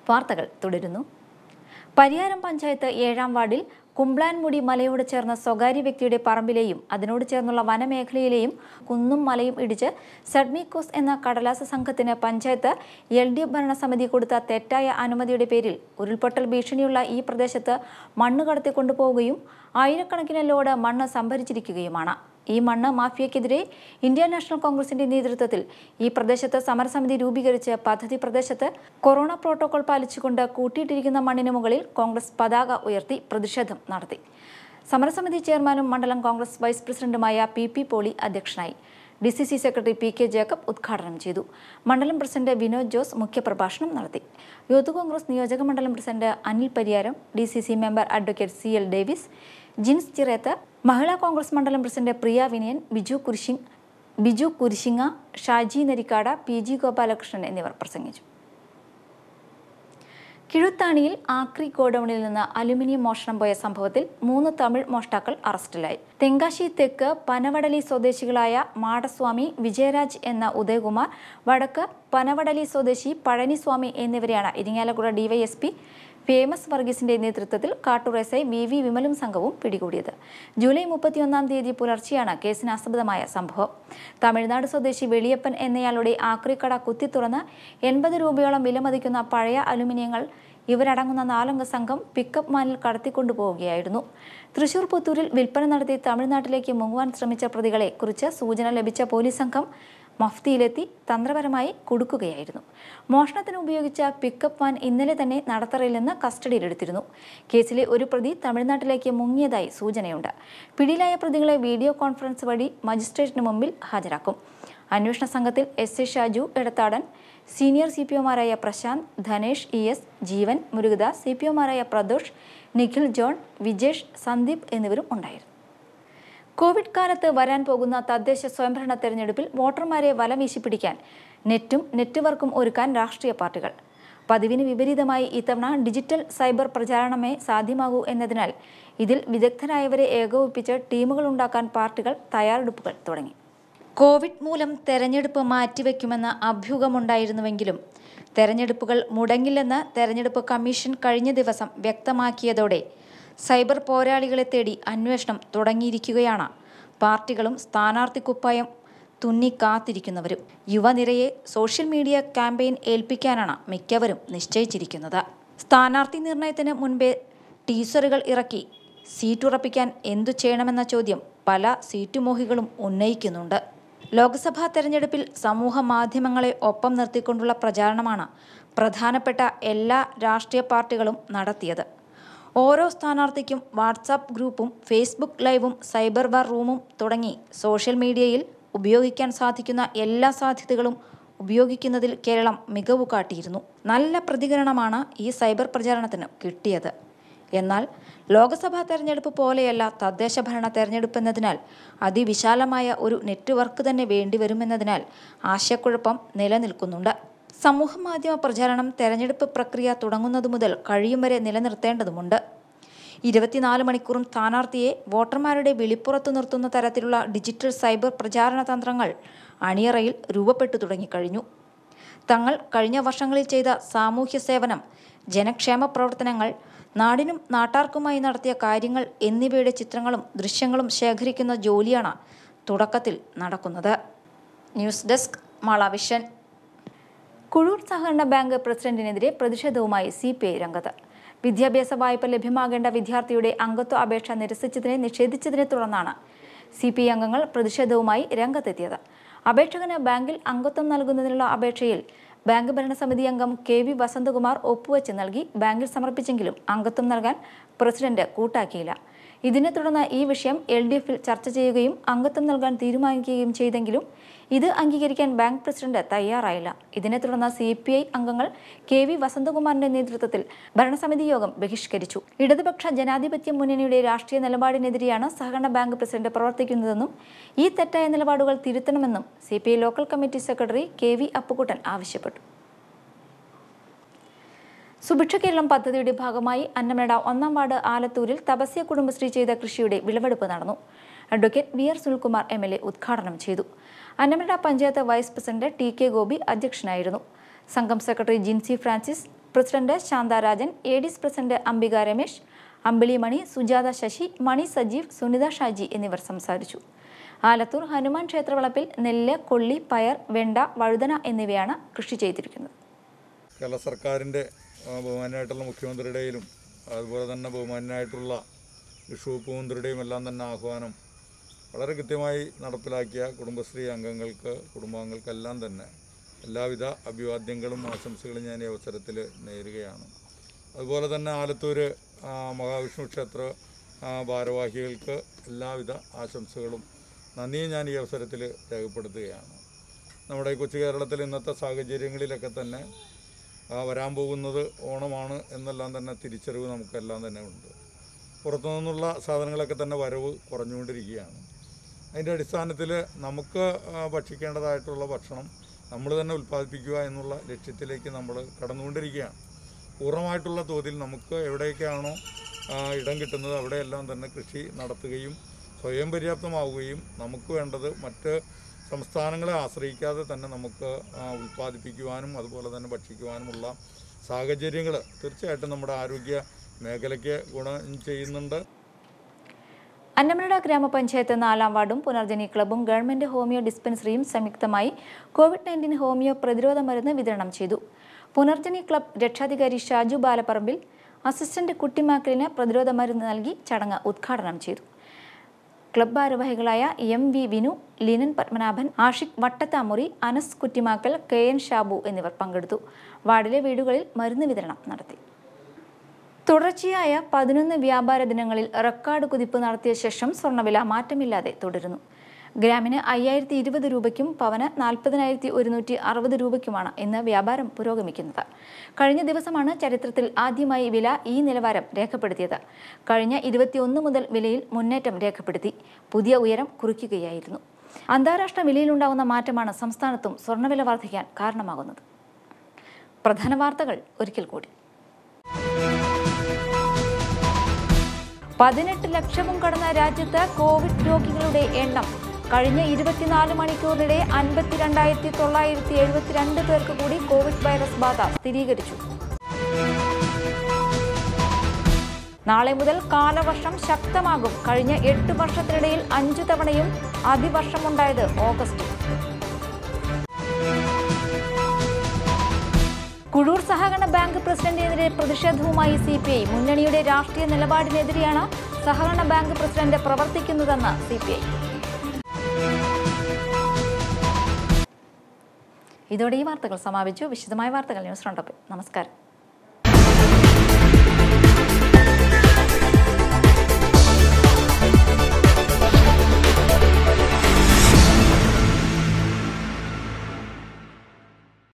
വാർത്തകൾ തുടരുന്നു പരിയാരം പഞ്ചായത്ത് ഏഴാം വാർഡിൽ കുംബ്ലാൻമുടി മലയോട് ചേർന്ന സ്വകാര്യ വ്യക്തിയുടെ പറമ്പിലെയും അതിനോട് ചേർന്നുള്ള വനമേഖലയിലെയും കുന്നും മലയും ഇടിച്ച് സഡ്മിക്കോസ് എന്ന കടലാസ സംഘത്തിന് പഞ്ചായത്ത് എൽ ഡി എഫ് ഭരണസമിതി കൊടുത്ത തെറ്റായ അനുമതിയുടെ പേരിൽ ഉരുൾപൊട്ടൽ ഭീഷണിയുള്ള ഈ പ്രദേശത്ത് മണ്ണ് കടത്തിക്കൊണ്ടുപോവുകയും ആയിരക്കണക്കിന് ലോഡ് മണ്ണ് സംഭരിച്ചിരിക്കുകയുമാണ് ഈ മണ്ണ് മാഫിയക്കെതിരെ ഇന്ത്യൻ നാഷണൽ കോൺഗ്രസിന്റെ നേതൃത്വത്തിൽ ഈ പ്രദേശത്ത് സമരസമിതി രൂപീകരിച്ച് പദ്ധതി പ്രദേശത്ത് കൊറോണ പ്രോട്ടോകോൾ പാലിച്ചുകൊണ്ട് കൂട്ടിയിട്ടിരിക്കുന്ന മണ്ണിന് മുകളിൽ കോൺഗ്രസ് പതാക ഉയർത്തി പ്രതിഷേധം നടത്തി സമരസമിതി ചെയർമാനും മണ്ഡലം കോൺഗ്രസ് വൈസ് പ്രസിഡന്റുമായ പി പി പോളി അധ്യക്ഷനായി D C C secretary P K Jacob ഉദ്ഘാടനം ചെയ്തു മണ്ഡലം പ്രസിഡന്റ് വിനോദ് ജോസ് മുഖ്യപ്രഭാഷണം നടത്തി യൂത്ത് കോൺഗ്രസ് നിയോജക മണ്ഡലം president Anil Pariyaram D C C member advocate C L Davis Jins Chireth Mahila Congress Mandalam president Priya Vinayan Biju കുരിശിങ് ബിജു കുരിശിങ്ങ ഷാജി നരിക്കാട പി ജി ഗോപാലകൃഷ്ണൻ എന്നിവർ പ്രസംഗിച്ചു കിഴുത്താണിയിൽ ആക്രി ഗോഡൌണിൽ നിന്ന് അലുമിനിയം മോഷണം പോയ സംഭവത്തിൽ മൂന്ന് തമിഴ് മോഷ്ടാക്കൾ അറസ്റ്റിലായി തെങ്കാശി തെക്ക് പനവടലി സ്വദേശികളായ മാടസ്വാമി വിജയരാജ് എന്ന ഉദയകുമാർ വടക്ക് പനവടലി സ്വദേശി പഴനിസ്വാമി എന്നിവരെയാണ് ഇരിങ്ങാലക്കുട ഡിവൈഎസ്പി ഫേമസ് വർഗീസിന്റെ നേതൃത്വത്തിൽ Kattoor S I V V വിമലും സംഘവും പിടികൂടിയത് ജൂലൈ മുപ്പത്തിയൊന്നാം തീയതി പുലർച്ചെയാണ് കേസിന് ആസ്പദമായ സംഭവം തമിഴ്നാട് സ്വദേശി വെളിയപ്പൻ എന്നയാളുടെ ആക്രിക്കട കുത്തിത്തുറന്ന് എൺപത് രൂപയോളം വിലമതിക്കുന്ന പഴയ അലുമിനിയങ്ങൾ ഇവരടങ്ങുന്ന നാലംഗ സംഘം പിക്കപ്പ് മാനിൽ കടത്തിക്കൊണ്ടുപോവുകയായിരുന്നു തൃശൂർ പുത്തൂരിൽ വിൽപ്പന നടത്തി തമിഴ്നാട്ടിലേക്ക് മുങ്ങുവാൻ ശ്രമിച്ച പ്രതികളെ കുറിച്ച് സൂചന ലഭിച്ച പോലീസ് സംഘം മഫ്തിയിലെത്തി തന്ത്രപരമായി കുടുക്കുകയായിരുന്നു മോഷണത്തിന് ഉപയോഗിച്ച പിക്കപ്പ് വാൻ ഇന്നലെ തന്നെ നടത്തറയിൽ നിന്ന് കസ്റ്റഡിയിലെടുത്തിരുന്നു കേസിലെ ഒരു പ്രതി തമിഴ്നാട്ടിലേക്ക് മുങ്ങിയതായി സൂചനയുണ്ട് പിടിയിലായ പ്രതികളെ വീഡിയോ കോൺഫറൻസ് വഴി മജിസ്ട്രേറ്റിന് മുമ്പിൽ ഹാജരാക്കും അന്വേഷണ സംഘത്തിൽ S A Shaju Edathadan senior C P ഒമാരായ Prashanth Dhanesh E S Jeevan Murukadas C P ഒമാരായ പ്രദോഷ് നിഖിൽ ജോൺ വിജേഷ് സന്ദീപ് എന്നിവരും ഉണ്ടായിരുന്നു കോവിഡ് കാലത്ത് വരാൻ പോകുന്ന തദ്ദേശ സ്വയംഭരണ തെരഞ്ഞെടുപ്പിൽ വോട്ടർമാരെ വലം വീശിപ്പിടിക്കാൻ നെറ്റും നെറ്റ്വർക്കും ഒരുക്കാൻ രാഷ്ട്രീയ പാർട്ടികൾ പതിവിന് വിപരീതമായി ഇത്തവണ ഡിജിറ്റൽ സൈബർ പ്രചാരണമേ സാധ്യമാകൂ എന്നതിനാൽ ഇതിൽ വിദഗ്ധരായവരെ ഏകോപിപ്പിച്ച് ടീമുകൾ ഉണ്ടാക്കാൻ പാർട്ടികൾ തയ്യാറെടുപ്പുകൾ തുടങ്ങി കോവിഡ് മൂലം തെരഞ്ഞെടുപ്പ് മാറ്റിവെക്കുമെന്ന അഭ്യൂഹമുണ്ടായിരുന്നുവെങ്കിലും തെരഞ്ഞെടുപ്പുകൾ മുടങ്ങില്ലെന്ന് തെരഞ്ഞെടുപ്പ് കമ്മീഷൻ കഴിഞ്ഞ ദിവസം വ്യക്തമാക്കിയതോടെ സൈബർ പോരാളികളെ തേടി അന്വേഷണം തുടങ്ങിയിരിക്കുകയാണ് പാർട്ടികളും സ്ഥാനാർത്ഥി കുപ്പായം തുന്നി കാത്തിരിക്കുന്നവരും യുവനിരയെ സോഷ്യൽ മീഡിയ ക്യാമ്പയിൻ ഏൽപ്പിക്കാനാണ് മിക്കവരും നിശ്ചയിച്ചിരിക്കുന്നത് സ്ഥാനാർത്ഥി നിർണയത്തിന് മുൻപേ ടീസറുകൾ ഇറക്കി സീറ്റ് ഉറപ്പിക്കാൻ എന്തു ചെയ്യണമെന്ന ചോദ്യം പല സീറ്റുമോഹികളും ഉന്നയിക്കുന്നുണ്ട് ലോക്സഭാ തെരഞ്ഞെടുപ്പിൽ സമൂഹ മാധ്യമങ്ങളെ ഒപ്പം നിർത്തിക്കൊണ്ടുള്ള പ്രചാരണമാണ് പ്രധാനപ്പെട്ട എല്ലാ രാഷ്ട്രീയ പാർട്ടികളും നടത്തിയത് ഓരോ സ്ഥാനാർത്ഥിക്കും വാട്സാപ്പ് ഗ്രൂപ്പും ഫേസ്ബുക്ക് ലൈവും സൈബർ വാർ റൂമും തുടങ്ങി സോഷ്യൽ മീഡിയയിൽ ഉപയോഗിക്കാൻ സാധിക്കുന്ന എല്ലാ സാധ്യതകളും ഉപയോഗിക്കുന്നതിൽ കേരളം മികവ് കാട്ടിയിരുന്നു നല്ല പ്രതികരണമാണ് ഈ സൈബർ പ്രചാരണത്തിന് കിട്ടിയത് എന്നാൽ ലോക്സഭാ തെരഞ്ഞെടുപ്പ് പോലെയല്ല തദ്ദേശ ഭരണ തെരഞ്ഞെടുപ്പ് എന്നതിനാൽ അതിവിശാലമായ ഒരു നെറ്റ്വർക്ക് തന്നെ വേണ്ടിവരുമെന്നതിനാൽ ആശയക്കുഴപ്പം നിലനിൽക്കുന്നുണ്ട് സമൂഹ മാധ്യമ പ്രചാരണം തെരഞ്ഞെടുപ്പ് പ്രക്രിയ തുടങ്ങുന്നതു മുതൽ കഴിയും വരെ നിലനിർത്തേണ്ടതുമുണ്ട് ഇരുപത്തിനാല് മണിക്കൂറും സ്ഥാനാർത്ഥിയെ വോട്ടർമാരുടെ വിളിപ്പുറത്തു നിർത്തുന്ന തരത്തിലുള്ള ഡിജിറ്റൽ സൈബർ പ്രചാരണ തന്ത്രങ്ങൾ അണിയറയിൽ രൂപപ്പെട്ടു തുടങ്ങിക്കഴിഞ്ഞു തങ്ങൾ കഴിഞ്ഞ വർഷങ്ങളിൽ ചെയ്ത സാമൂഹ്യ സേവനം ജനക്ഷേമ പ്രവർത്തനങ്ങൾ നാടിനും നാട്ടാർക്കുമായി നടത്തിയ കാര്യങ്ങൾ എന്നിവയുടെ ചിത്രങ്ങളും ദൃശ്യങ്ങളും ശേഖരിക്കുന്ന ജോലിയാണ് തുടക്കത്തിൽ നടക്കുന്നത് ന്യൂസ് ഡെസ്ക് മാളാവിഷൻ കുഴൂർ സഹകരണ ബാങ്ക് പ്രസിഡന്റിനെതിരെ പ്രതിഷേധവുമായി സി പി ഐ രംഗത്ത് വിദ്യാഭ്യാസ വായ്പ ലഭ്യമാകേണ്ട വിദ്യാർത്ഥിയുടെ അംഗത്വ അപേക്ഷ നിരസിച്ചതിനെ നിഷേധിച്ചതിനെ തുടർന്നാണ് സി പി ഐ അംഗങ്ങൾ പ്രതിഷേധവുമായി രംഗത്തെത്തിയത് അപേക്ഷകന് ബാങ്കിൽ അംഗത്വം നൽകുന്നതിനുള്ള അപേക്ഷയിൽ ബാങ്ക് ഭരണസമിതി അംഗം കെ വി വസന്തകുമാർ ഒപ്പുവെച്ച് നൽകി ബാങ്കിൽ സമർപ്പിച്ചെങ്കിലും അംഗത്വം നൽകാൻ പ്രസിഡന്റ് കൂട്ടാക്കിയില്ല ഇതിനെ തുടർന്ന് ഈ വിഷയം എൽ ഡി എഫിൽ ചർച്ച ചെയ്യുകയും അംഗത്വം നൽകാൻ തീരുമാനിക്കുകയും ചെയ്തെങ്കിലും ഇത് അംഗീകരിക്കാൻ ബാങ്ക് പ്രസിഡന്റ് തയ്യാറായില്ല ഇതിനെ തുടർന്ന് സി പി ഐ അംഗങ്ങൾ കെ വി വസന്തകുമാറിന്റെ നേതൃത്വത്തിൽ ഭരണസമിതി യോഗം ബഹിഷ്കരിച്ചു ഇടതുപക്ഷ ജനാധിപത്യ മുന്നണിയുടെ രാഷ്ട്രീയ നിലപാടിനെതിരെയാണ് സഹകരണ ബാങ്ക് പ്രസിഡന്റ് പ്രവർത്തിക്കുന്നതെന്നും ഈ തെറ്റായ നിലപാടുകൾ തിരുത്തണമെന്നും C P I local committee secretary K V Appukuttan ആവശ്യപ്പെട്ടു സുഭിക്ഷ കേരളം പദ്ധതിയുടെ ഭാഗമായി അന്നമേട ഒന്നാം വാർഡ് ആലത്തൂരിൽ തപസ്യ കുടുംബശ്രീ ചെയ്ത കൃഷിയുടെ വിളവെടുപ്പ് നടന്നു advocate V R Sunilkumar M L A ഉദ്ഘാടനം ചെയ്തു Annamanada panchayat vice president T K Gopi അധ്യക്ഷനായിരുന്നു സംഘം സെക്രട്ടറി ജിൻസി ഫ്രാൻസിസ് പ്രസിഡന്റ് ശാന്താരാജൻ എ ഡിസ് പ്രസിഡന്റ് അംബിക രമേശ് അമ്പിളി മണി സുജാത ശശി മണി സജീവ് സുനിത ഷാജി എന്നിവർ സംസാരിച്ചു ആലത്തൂർ ഹനുമാൻ ക്ഷേത്രവളപ്പിൽ നെല്ല് കൊള്ളി പയർ വെണ്ട വഴുതന എന്നിവയാണ് കൃഷി ചെയ്തിരിക്കുന്നത് കേരള സർക്കാരിൻ്റെ ആ, ബഹുമാനായിട്ടുള്ള മുഖ്യമന്ത്രിയുടെയും അതുപോലെ തന്നെ ബഹുമാനായിട്ടുള്ള വിഷു പൂമന്ത്രിയുടെയും എല്ലാം തന്നെ ആഹ്വാനം വളരെ കൃത്യമായി നടപ്പിലാക്കിയ കുടുംബശ്രീ അംഗങ്ങൾക്ക് കുടുംബാംഗങ്ങൾക്കെല്ലാം തന്നെ എല്ലാവിധ അഭിവാദ്യങ്ങളും ആശംസകളും ഞാൻ ഈ അവസരത്തിൽ നേരുകയാണ് അതുപോലെ തന്നെ ആലത്തൂർ ആ, മഹാവിഷ്ണു ക്ഷേത്ര ആ, ഭാരവാഹികൾക്ക് എല്ലാവിധ ആശംസകളും നന്ദിയും ഞാൻ ഈ അവസരത്തിൽ രേഖപ്പെടുത്തുകയാണ് നമ്മുടെ ഈ കൊച്ചു കേരളത്തിൽ ഇന്നത്തെ സാഹചര്യങ്ങളിലൊക്കെ തന്നെ ആ, വരാൻ പോകുന്നത് ഓണമാണ് എന്നെല്ലാം തന്നെ തിരിച്ചറിവ് നമുക്കെല്ലാം തന്നെ ഉണ്ട് പുറത്തു നിന്നുള്ള സാധനങ്ങളൊക്കെ തന്നെ വരവ് കുറഞ്ഞുകൊണ്ടിരിക്കുകയാണ് അതിൻ്റെ അടിസ്ഥാനത്തിൽ നമുക്ക് ആ, ഭക്ഷിക്കേണ്ടതായിട്ടുള്ള ഭക്ഷണം നമ്മൾ തന്നെ ഉൽപ്പാദിപ്പിക്കുക എന്നുള്ള ലക്ഷ്യത്തിലേക്ക് നമ്മൾ കടന്നുകൊണ്ടിരിക്കുകയാണ് പൂർണ്ണമായിട്ടുള്ള തോതിൽ നമുക്ക് എവിടെയൊക്കെയാണോ ആ, ഇടം കിട്ടുന്നത് അവിടെയെല്ലാം തന്നെ കൃഷി നടത്തുകയും സ്വയം പര്യാപ്തമാവുകയും നമുക്ക് വേണ്ടത് മറ്റ് സംസ്ഥാനങ്ങളെ ആശ്രയിക്കാതെ തന്നെ നമുക്ക് ആ, ഉൽപ്പാദിപ്പിക്കുവാനും അതുപോലെ തന്നെ ഭക്ഷിക്കുവാനുമുള്ള സാഹചര്യങ്ങൾ തീർച്ചയായിട്ടും നമ്മുടെ ആരോഗ്യ മേഖലയ്ക്ക് ഗുണം ചെയ്യുന്നുണ്ട് അന്നമനട ഗ്രാമപഞ്ചായത്ത് നാലാം വാർഡും പുനർജനി ക്ലബ്ബും ഗവൺമെന്റ് ഹോമിയോ ഡിസ്പെൻസറിയും സംയുക്തമായി കോവിഡ് നയൻറ്റീൻ ഹോമിയോ പ്രതിരോധ മരുന്ന് വിതരണം ചെയ്തു പുനർജനി ക്ലബ്ബ് രക്ഷാധികാരി ഷാജു ബാലപ്പറമ്പിൽ അസിസ്റ്റന്റ് കുട്ടിമാക്കലിന് പ്രതിരോധ മരുന്ന് നൽകി ചടങ്ങ് ഉദ്ഘാടനം ചെയ്തു ക്ലബ്ബ് ഭാരവാഹികളായ M V Vinu Linan Padmanabhan Ashiq Vattathamuri Anas Kuttimakkal K N Shabu എന്നിവർ പങ്കെടുത്തു വാർഡിലെ വീടുകളിൽ മരുന്ന് വിതരണം നടത്തി തുടർച്ചയായ പതിനൊന്ന് വ്യാപാര ദിനങ്ങളിൽ റെക്കോർഡ് കുതിപ്പ് നടത്തിയ ശേഷം സ്വർണ്ണവില മാറ്റമില്ലാതെ തുടരുന്നു ഗ്രാമിന് അയ്യായിരത്തി ഇരുപത് രൂപയ്ക്കും പവന് നാൽപ്പതിനായിരത്തി ഒരുന്നൂറ്റി അറുപത് രൂപയ്ക്കുമാണ് ഇന്ന് വ്യാപാരം പുരോഗമിക്കുന്നത് കഴിഞ്ഞ ദിവസമാണ് ചരിത്രത്തിൽ ആദ്യമായി വില ഈ നിലവാരം രേഖപ്പെടുത്തിയത് കഴിഞ്ഞ ഇരുപത്തിയൊന്ന് മുതൽ വിലയിൽ മുന്നേറ്റം രേഖപ്പെടുത്തി പുതിയ ഉയരം കുറിക്കുകയായിരുന്നു അന്താരാഷ്ട്ര വിലയിലുണ്ടാകുന്ന മാറ്റമാണ് സംസ്ഥാനത്തും സ്വർണ്ണവില വർദ്ധിക്കാൻ കാരണമാകുന്നത് പ്രധാന വാർത്തകൾ ഒരിക്കൽ കൂടി പതിനെട്ട് ലക്ഷവും കടന്ന രാജ്യത്ത് കോവിഡ് രോഗികളുടെ എണ്ണം കഴിഞ്ഞ ഇരുപത്തിനാല് മണിക്കൂറിനിടെ അൻപത്തിരണ്ടായിരത്തി തൊള്ളായിരത്തി എഴുപത്തിരണ്ട് പേർക്ക് കൂടി കോവിഡ് വൈറസ് ബാധ സ്ഥിരീകരിച്ചു നാളെ മുതൽ കാലവർഷം ശക്തമാകും കഴിഞ്ഞ എട്ട് വർഷത്തിനിടയിൽ അഞ്ചു തവണയും അതിവർഷമുണ്ടായത് ഓഗസ്റ്റിൽ കുഴൂർ സഹകരണ ബാങ്ക് പ്രസിഡന്റിനെതിരെ പ്രതിഷേധവുമായി സി പി ഐ മുന്നണിയുടെ രാഷ്ട്രീയ നിലപാടിനെതിരെയാണ് സഹകരണ ബാങ്ക് പ്രസിഡന്റ് പ്രവർത്തിക്കുന്നതെന്ന് സി പി ഐ ഇതോടെ ഈ വാർത്തകൾ സമാപിച്ചു വിശദമായ വാർത്തകൾ ന്യൂസ് റൗണ്ടപ്പിൽ നമസ്കാരം